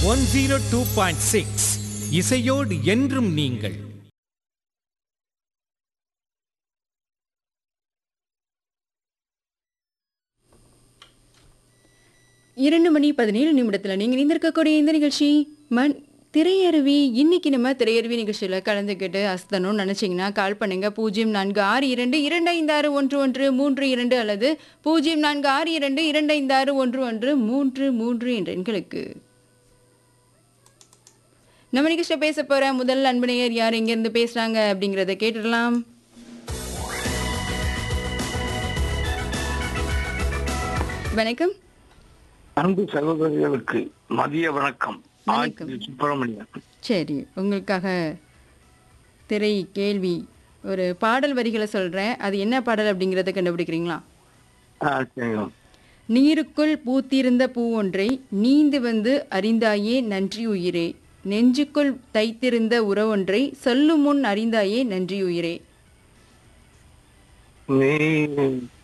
One zero two point six இசையோடு என்றும் நீங்கள் இரண்டு மணி பதினேழு நிமிடத்தில் நீங்கள் இணைந்திருக்கக்கூடிய இந்த நிகழ்ச்சி மண் திரையருவி இன்னைக்கு நம்ம திரையருவி நிகழ்ச்சியில் கலந்துக்கிட்டு அஸ்தணும்னு நினச்சிங்கன்னா கால் பண்ணுங்க பூஜ்ஜியம் நான்கு ஆறு இரண்டு இரண்டு ஐந்து ஆறு ஒன்று ஒன்று மூன்று இரண்டு அல்லது பூஜ்ஜியம் நான்கு ஆறு இரண்டு இரண்டு ஐந்து ஆறு ஒன்று ஒன்று மூன்று மூன்று என்ற எண்களுக்கு நம்ம நிகழ்ச்சியில் பேச போகிற முதல் அன்பனையர் யார் எங்கேருந்து பேசுகிறாங்க அப்படிங்கிறத கேட்டுடலாம் வணக்கம் அன்பு சகோதரிகளுக்கு மதிய வணக்கம் வணக்கம். ஆட்சி சுப்பிரமணியன் சரி உங்களுக்காக திரை கேள்வி ஒரு பாடல் வரிகளை சொல்கிறேன் அது என்ன பாடல் அப்படிங்கிறத கண்டுபிடிக்கிறீங்களா ஆ, சரிங்க. நீருக்குள் பூத்திருந்த பூ ஒன்றை நீந்து வந்து அறிந்தாயே நன்றி உயிரே நெஞ்சுக்குள் தைத்திருந்த உறவொன்றை சொல்லும் முன் அறிந்தாயே நன்றி உயிரே நீ